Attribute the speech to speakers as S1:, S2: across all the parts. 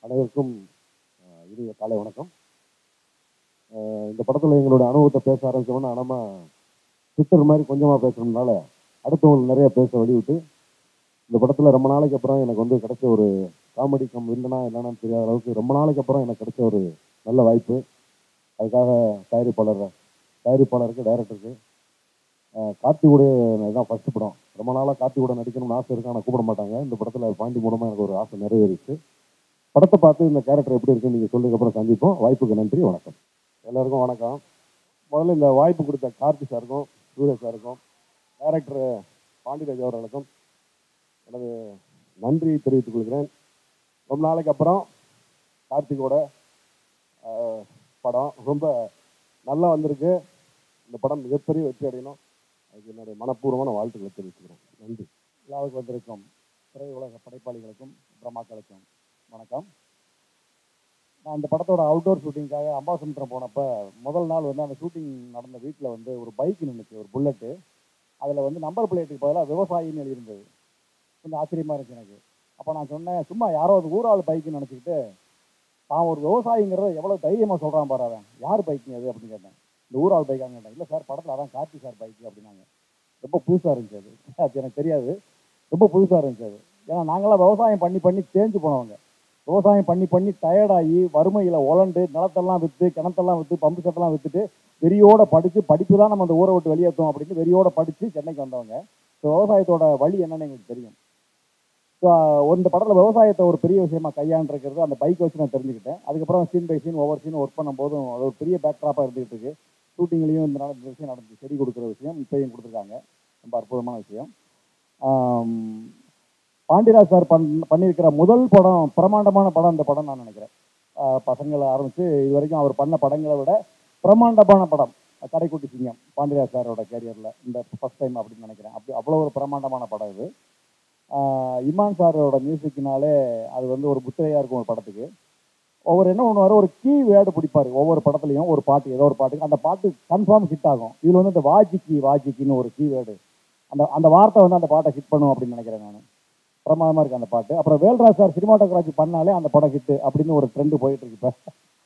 S1: அனைவருக்கும் அஹ், இனிய காலை வணக்கம் அஹ், இந்த படத்தில் எங்களோட அனுபவத்தை பேச ஆரம்பிச்சோம்னா நம்ம ட்விட்டர் மாதிரி கொஞ்சமாக பேசுறதுனால அடுத்தவங்களுக்கு நிறைய பேச வழிவிட்டு இந்த படத்தில் ரொம்ப நாளைக்கு அப்புறம் எனக்கு வந்து கிடைச்ச ஒரு காமெடி கம் இல்லைனா இல்லைன்னு தெரியாத அளவுக்கு ரொம்ப நாளைக்கு அப்புறம் எனக்கு கிடைச்ச ஒரு நல்ல வாய்ப்பு அதுக்காக தயாரிப்பாளர் தயாரிப்பாளருக்கு டைரக்டருக்கு கார்த்தி கூட தான் ஃபர்ஸ்ட் படம் ரொம்ப நாளாக கார்த்தி கூட நடிக்கணும்னு ஆசை இருக்கு ஆனால் கூப்பிட மாட்டாங்க இந்த படத்தில் பாண்டி மூலமாக எனக்கு ஒரு ஆசை நிறைவேறிச்சு படத்தை பார்த்து இந்த கேரக்டர் எப்படி இருக்குன்னு நீங்கள் சொல்லிக்கப்புறம் சந்திப்போம் வாய்ப்புக்கு நன்றி வணக்கம் எல்லாருக்கும் வணக்கம் முதல்ல இந்த வாய்ப்பு கொடுத்த கார்த்தி சாருக்கும் சூர்யா சாருக்கும் டைரக்டர் பாண்டிராஜ் அவர்களுக்கும் எனது நன்றி தெரிவித்துக் கொள்கிறேன் ரொம்ப நாளைக்கு அப்புறம் கார்த்திகோட ஆஹ், படம் ரொம்ப நல்லா வந்திருக்கு இந்த படம் மிகப்பெரிய வெற்றி அடையணும் அதுக்கு என்னுடைய மனப்பூர்வமான வாழ்த்துக்களை தெரிவித்துக்கிறேன் நன்றி
S2: விழாவுக்கு வந்திருக்கும் திரையுலக படைப்பாளிகளுக்கும் பிரம்மாக்களுக்கும் வணக்கம் நான் இந்த படத்தோட அவுட்டோர் ஷூட்டிங்காக அம்பாசமுத்திரம் போனப்போ முதல் நாள் வந்து அந்த ஷூட்டிங் நடந்த வீட்டில் வந்து ஒரு பைக் நின்றுச்சு ஒரு புல்லட்டு அதில் வந்து நம்பர் பிளேட்டுக்கு பதிலாக விவசாயின்னு எழுதியிருந்தது கொஞ்சம் ஆச்சரியமாக இருந்துச்சு எனக்கு அப்போ நான் சொன்னேன் சும்மா யாரோ அது ஊராள் பைக்குன்னு நினச்சிக்கிட்டு தான் ஒரு விவசாயிங்கிறத எவ்வளோ தைரியமாக சொல்கிறான் பாரு அவன் யார் பைக்குங்க அது அப்படின்னு கேட்டேன் இந்த ஊராள் பைக்காங்க கேட்டேன் இல்லை சார் படத்தில் அதான் கார்த்தி சார் பைக்கு அப்படின்னாங்க ரொம்ப புதுசாக இருந்துச்சு அது அது எனக்கு தெரியாது ரொம்ப புதுசாக இருந்துச்சு அது ஏன்னா நாங்களாம் விவசாயம் பண்ணி பண்ணி தேஞ்சு போனவங்க விவசாயம் பண்ணி பண்ணி டயர்டாகி வறுமையில் உலண்டு நிலத்தெல்லாம் விற்று கிணத்தெல்லாம் விற்று பம்பு செட்டெல்லாம் விற்றுட்டு வெறியோட படித்து படிப்பு தான் நம்ம அந்த ஊரை விட்டு வெளியேற்றோம் அப்படின்னு வெறியோட படித்து சென்னைக்கு வந்தவங்க ஸோ விவசாயத்தோட வழி என்னன்னு எங்களுக்கு தெரியும் ஸோ இந்த படத்தில் விவசாயத்தை ஒரு பெரிய விஷயமா கையாண்டிருக்கிறது அந்த பைக் வச்சு நான் தெரிஞ்சுக்கிட்டேன் அதுக்கப்புறம் சீன் பை சீன் ஒவ்வொரு சீன் ஒர்க் பண்ணும்போதும் அது ஒரு பெரிய பேக்ட்ராப்பாக இருந்துகிட்டு இருக்கு ஷூட்டிங்லேயும் இந்த நடந்த விஷயம் நடந்து செடி கொடுக்குற விஷயம் இப்பயும் கொடுத்துருக்காங்க ரொம்ப அற்புதமான விஷயம் ஆம், பாண்டியராஜ் சார் பண் பண்ணியிருக்கிற முதல் படம் பிரமாண்டமான படம் இந்த படம் நான் நினைக்கிறேன் ஆஹ் பசங்களை ஆரம்பித்து இது வரைக்கும் அவர் பண்ண படங்களை விட பிரமாண்டமான படம் கடைக்குட்டி சிங்கம் பாண்டியராஜ் சாரோட கேரியரில் இந்த ஃபர்ஸ்ட் டைம் அப்படின்னு நினைக்கிறேன் அப்படி அவ்வளோ ஒரு பிரமாண்டமான படம் இது ஆஹ் இமான் சாரோட மியூசிக்னாலே அது வந்து ஒரு புத்திரையாக இருக்கும் ஒரு படத்துக்கு ஒவ்வொரு என்ன பண்ணுவார் ஒரு கீ வேர்டு பிடிப்பார் ஒவ்வொரு படத்துலையும் ஒரு பாட்டு ஏதோ ஒரு பாட்டுக்கு அந்த பாட்டு கன்ஃபார்ம் ஹிட் ஆகும் இதில் வந்து இந்த வாஜிக்கி வாஜிக்கின்னு ஒரு கீ வேர்டு அந்த அந்த வார்த்தை வந்து அந்த பாட்டை ஹிட் பண்ணும் அப்படின்னு நினைக்கிறேன் நான் பிரமாதமாக இருக்கு அந்த பாட்டு அப்புறம் வேல்ராஜ் சார் சினிமாட்டோகிராஃபி பண்ணாலே அந்த படம் ஹிட் அப்படின்னு ஒரு ட்ரெண்டு போயிட்டு இருக்கு இப்போ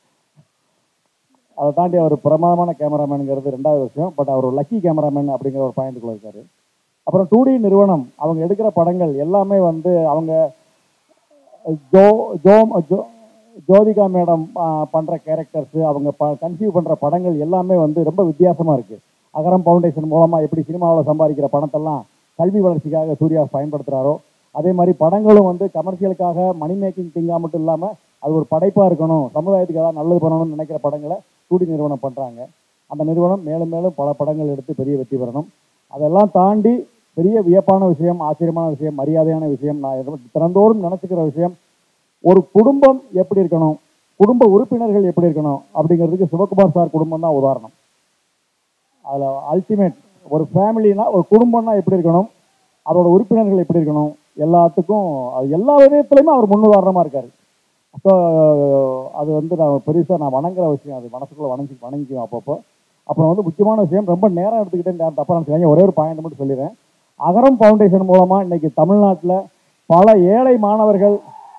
S2: அதை தாண்டி அவர் பிரமாதமான கேமராமேனுங்கிறது ரெண்டாவது விஷயம் பட் அவர் லக்கி கேமராமேன் அப்படிங்கிற ஒரு பாயிண்ட்டுக்குள்ள இருக்காரு அப்புறம் டூ டி நிறுவனம் அவங்க எடுக்கிற படங்கள் எல்லாமே வந்து அவங்க ஜோ ஜோ ஜோ ஜோதிகா மேடம் பண்ணுற கேரக்டர்ஸு அவங்க ப கன்சீவ் பண்ணுற படங்கள் எல்லாமே வந்து ரொம்ப வித்தியாசமாக இருக்குது அகரம் ஃபவுண்டேஷன் மூலமாக எப்படி சினிமாவில் சம்பாதிக்கிற பணத்தெல்லாம் கல்வி வளர்ச்சிக்காக சூர்யா பயன்படுத்துகிறாரோ அதே மாதிரி படங்களும் வந்து கமர்ஷியலுக்காக மணி மேக்கிங் திங்காக மட்டும் இல்லாமல் அது ஒரு படைப்பாக இருக்கணும் சமுதாயத்துக்கு ஏதாவது நல்லது பண்ணணும்னு நினைக்கிற படங்களை டூடி நிறுவனம் பண்ணுறாங்க அந்த நிறுவனம் மேலும் மேலும் பல படங்கள் எடுத்து பெரிய வெற்றி பெறணும் அதெல்லாம் தாண்டி பெரிய வியப்பான விஷயம் ஆச்சரியமான விஷயம் மரியாதையான விஷயம் நான் எதுவும் திறந்தோறும் நினச்சிக்கிற விஷயம் ஒரு குடும்பம் எப்படி இருக்கணும் குடும்ப உறுப்பினர்கள் எப்படி இருக்கணும் அப்படிங்கிறதுக்கு சிவகுமார் சார் குடும்பம் தான் உதாரணம் அதில் அல்டிமேட் ஒரு ஃபேமிலினா ஒரு குடும்பம்னா எப்படி இருக்கணும் அதோட உறுப்பினர்கள் எப்படி இருக்கணும் எல்லாத்துக்கும் அது எல்லா விதத்துலையுமே அவர் முன்னுதாரணமாக இருக்கார் ஸோ அது வந்து நான் பெருசாக நான் வணங்குற விஷயம் அது மனசுக்குள்ளே வணங்கி வணங்கிக்குவேன் அப்பப்போ அப்புறம் வந்து முக்கியமான விஷயம் ரொம்ப நேரம் எடுத்துக்கிட்டே நேரம் தப்பாக நினச்சிக்காங்க ஒரே ஒரு பாயிண்ட் மட்டும் சொல்லிடுறேன் அகரம் ஃபவுண்டேஷன் மூலமாக இன்னைக்கு தமிழ்நாட்டில் பல ஏழை மாணவர்கள்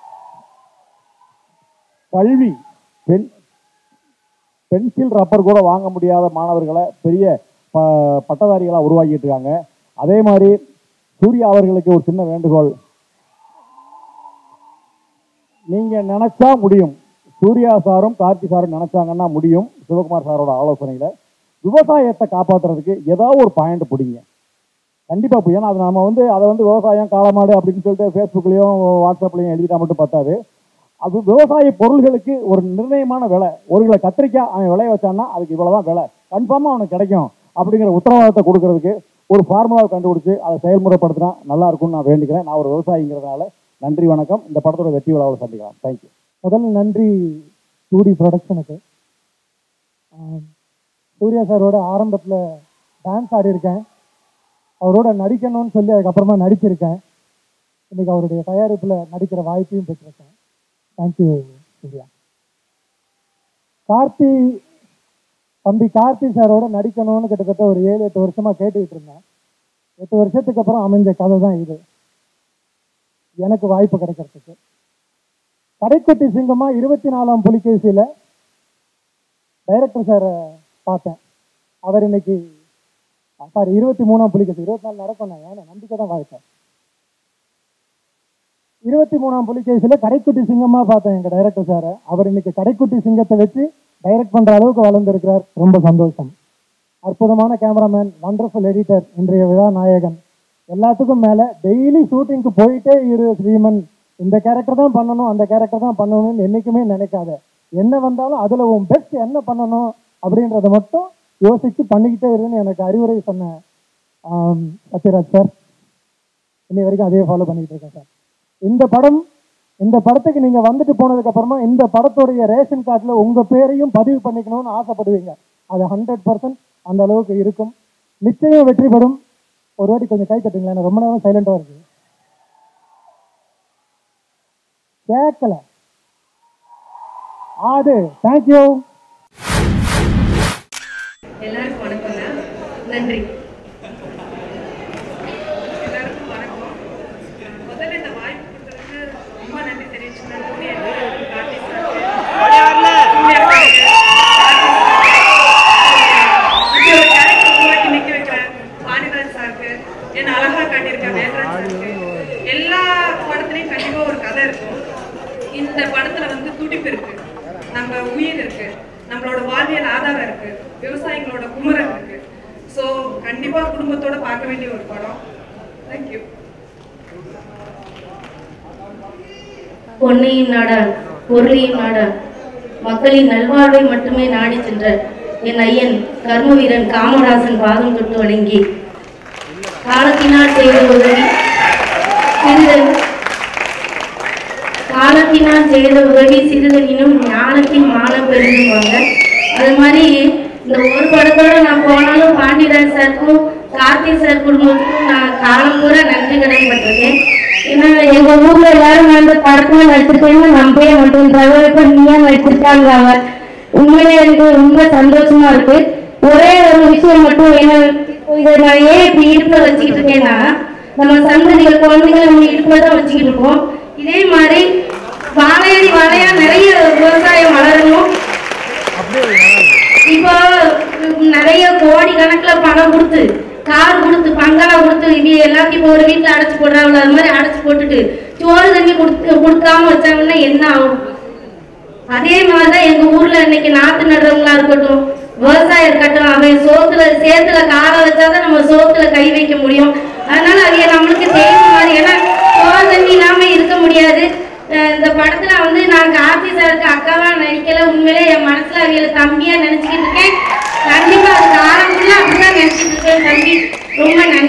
S2: கல்வி பெண் பென்சில் ரப்பர் கூட வாங்க முடியாத மாணவர்களை பெரிய ப பட்டதாரிகளாக உருவாக்கிட்டு இருக்காங்க அதே மாதிரி சூர்யா அவர்களுக்கு ஒரு சின்ன வேண்டுகோள் நீங்க நினைச்சா முடியும் சூர்யா சாரும் கார்த்தி சாரும் நினைச்சாங்கன்னா முடியும் சிவகுமார் சாரோட ஆலோசனையில விவசாயத்தை காப்பாத்துறதுக்கு ஏதாவது ஒரு பாயிண்ட் பிடிங்க கண்டிப்பா போய் ஏன்னா அது நம்ம வந்து அதை வந்து விவசாயம் காலமாடு அப்படின்னு சொல்லிட்டு ஃபேஸ்புக்லயும் வாட்ஸ்அப்லயும் எழுதிட்டா மட்டும் பத்தாது அது விவசாய பொருள்களுக்கு ஒரு நிர்ணயமான விலை ஒரு கிலோ கத்திரிக்காய் அவன் விளைய வச்சான்னா அதுக்கு இவ்வளவுதான் விலை கன்ஃபார்மா அவனுக்கு கிடைக்கும் அப்படிங்கிற உத்தரவாதத்தை கொடுக்கறதுக்கு ஒரு ஃபார்முலாவை கண்டுபிடிச்சு அதை செயல்முறைப்படுத்தினா நல்லா இருக்கும்னு நான் வேண்டிக்கிறேன் நான் ஒரு விவசாயிங்கிறதுனால நன்றி வணக்கம் இந்த படத்தோட வெற்றி விழாவில் சந்திக்கலாம் தேங்க்யூ
S3: முதல் நன்றி டூடி ப்ரொடக்ஷனுக்கு ஆம், சூர்யா சாரோட ஆரம்பத்தில் டான்ஸ் ஆடியிருக்கேன் அவரோட நடிக்கணும்னு சொல்லி அதுக்கப்புறமா நடிச்சிருக்கேன் இன்னைக்கு அவருடைய தயாரிப்பில் நடிக்கிற வாய்ப்பையும் பெற்றிருக்கேன் தேங்க்யூ சூர்யா கார்த்தி தம்பி கார்த்தி சாரோட நடிக்கணும்னு கிட்டத்தட்ட ஒரு ஏழு எட்டு வருஷமாக கேட்டுக்கிட்டு இருந்தேன் எட்டு வருஷத்துக்கு அப்புறம் அமைஞ்ச கதை தான் இது எனக்கு வாய்ப்பு கிடைக்கிறதுக்கு கடைக்குட்டி சிங்கமா இருபத்தி நாலாம் புலிகேசியில் டைரக்டர் சாரை பார்த்தேன் அவர் இன்னைக்கு சாரி இருபத்தி மூணாம் புலிகேசி இருபத்தி நாலு நடக்கும் நான் ஏன்னா நம்பிக்கை தான் வாழ்க்கை இருபத்தி மூணாம் புலிகேசியில் கடைக்குட்டி சிங்கமா பார்த்தேன் எங்கள் டைரக்டர் சாரை அவர் இன்னைக்கு கடைக்குட்டி சிங்கத்தை வச்சு டைரக்ட் பண்ற அளவுக்கு வளர்ந்துருக்கிறார் ரொம்ப சந்தோஷம் அற்புதமான கேமராமேன் வண்டர்ஃபுல் எடிட்டர் இன்றைய விழா நாயகன் எல்லாத்துக்கும் மேலே டெய்லி ஷூட்டிங்க்கு போயிட்டே இரு ஸ்ரீமன் இந்த கேரக்டர் தான் பண்ணணும் அந்த கேரக்டர் தான் பண்ணணும்னு என்றைக்குமே நினைக்காத என்ன வந்தாலும் அதில் உன் பெஸ்ட் என்ன பண்ணணும் அப்படின்றத மட்டும் யோசித்து பண்ணிக்கிட்டே இருன்னு எனக்கு அறிவுரை சொன்ன ஆம், சத்யராஜ் சார் இன்னை வரைக்கும் அதே ஃபாலோ பண்ணிக்கிட்டு இருக்கேன் சார் இந்த படம் இந்த படத்துக்கு நீங்கள் வந்துட்டு போனதுக்கு அப்புறமா இந்த படத்துடைய ரேஷன் கார்டில் உங்கள் பேரையும் பதிவு பண்ணிக்கணும்னு ஆசைப்படுவீங்க அது ஹண்ட்ரட் பர்சன்ட் அந்த அளவுக்கு இருக்கும் நிச்சயம் வெற்றி பெறும் ஒரு வாட்டி கொஞ்சம் கை தட்டுங்களேன் எனக்கு ரொம்ப நேரம் சைலண்டாக இருக்கு கேட்கல ஆது தேங்க்யூ
S4: எல்லாருக்கும் வணக்கங்க நன்றி எல்லாருக்கும் வணக்கம் முதல்ல இந்த வாய்ப்பு கொடுத்ததுக்கு ரொம்ப நன்றி தெரிவிச்சுக்கிறேன் கூடிய கார்த்தி சாருக்கு. உண்மையா இருக்காங்க. இப்படி ஒரு character உருவாக்கி நிக்க வைக்கிற வாணிராஜ் சாருக்கு, என்னை அழகா காட்டியிருக்க வேல்ராஜ் சாருக்கு. எல்லா படத்துலயும் கண்டிப்பா ஒரு கதை இருக்கும் இந்த படத்துல வந்து துடிப்பு இருக்கு நம்ம உயிர் இருக்கு நம்மளோட வாழ்வியல் ஆதாரம் இருக்கு விவசாயிகளோட குமரன் இருக்கு ஸோ கண்டிப்பா குடும்பத்தோட பார்க்க வேண்டிய ஒரு படம் தேங்க்யூ
S5: பொன்னையும் நாடான் பொருளையும் நாடான் மக்களின் நல்வாழ்வை மட்டுமே நாடி சென்ற என் ஐயன் கர்ம வீரன் காமராசன் பாதம் தொட்டு வணங்கி காலத்தினால் செய்த உதவி சிறிதன் காலத்தினால் செய்த உதவி சிறிதனினும் ஞானத்தின் மானம் பெருங்குவாங்க அது மாதிரி இந்த ஒரு படத்தோட நான் போனாலும் பாண்டியராஜ் சாருக்கும் கார்த்திக் சார் குடும்பத்துக்கும் நான் காலம் பூரா நன்றி கடன் பட்டிருக்கேன் ஏன்னா எங்க ஊர்ல எல்லாரும் அந்த படத்துல நடிச்சிருக்கேன்னு நம்பவே மாட்டேன்றாங்க இப்ப நீயா நடிச்சிருக்காங்க அவ உண்மையிலே எனக்கு ரொம்ப சந்தோஷமா இருக்கு ஒரே ஒரு விஷயம் மட்டும் என்ன இதை நான் ஏன் இப்படி இடுப்புல வச்சுக்கிட்டு இருக்கேன்னா நம்ம சந்ததிகள் குழந்தைகள் நம்ம இடுப்புல தான் வச்சுக்கிட்டு இருக்கோம் இதே மாதிரி வாழையடி வாழையா நிறைய விவசாயம் வளரணும் இப்போ உம், நிறைய கோடி கணக்குல பணம் கொடுத்து கார் கொடுத்து பங்களா கொடுத்து இது எல்லாத்தையும் இப்போ ஒரு வீட்டுல அடைச்சு போடுறாங்க அது மாதிரி அடைச்சு போட்டுட்டு சோறு தண்ணி கொடுத்து கொடுக்காம வச்சாங்கன்னா என்ன ஆகும் அதே மாதிரிதான் எங்க ஊர்ல இன்னைக்கு நாத்து நடுறவங்களா இருக்கட்டும் விவசாயம் இருக்கட்டும் அவன் சோத்துல சேத்துல காலை வச்சாதான் நம்ம சோத்துல கை வைக்க முடியும் அதனால அவைய நம்மளுக்கு செய்யற மாதிரி ஏன்னா சோறு தண்ணி இல்லாம இருக்க முடியாது அஹ் இந்த படத்துல வந்து நான் கார்த்தி சாருக்கு அக்காவா நினைக்கல உண்மையிலே என் மனசுல அவையில தம்பியா நினைச்சுக்கிட்டு இருக்கேன் கண்டிப்பா அது காலம் ஃபுல்லா அப்படிதான் நினைச்சிட்டு இருக்கேன் தம்பி ரொம்ப நன்றி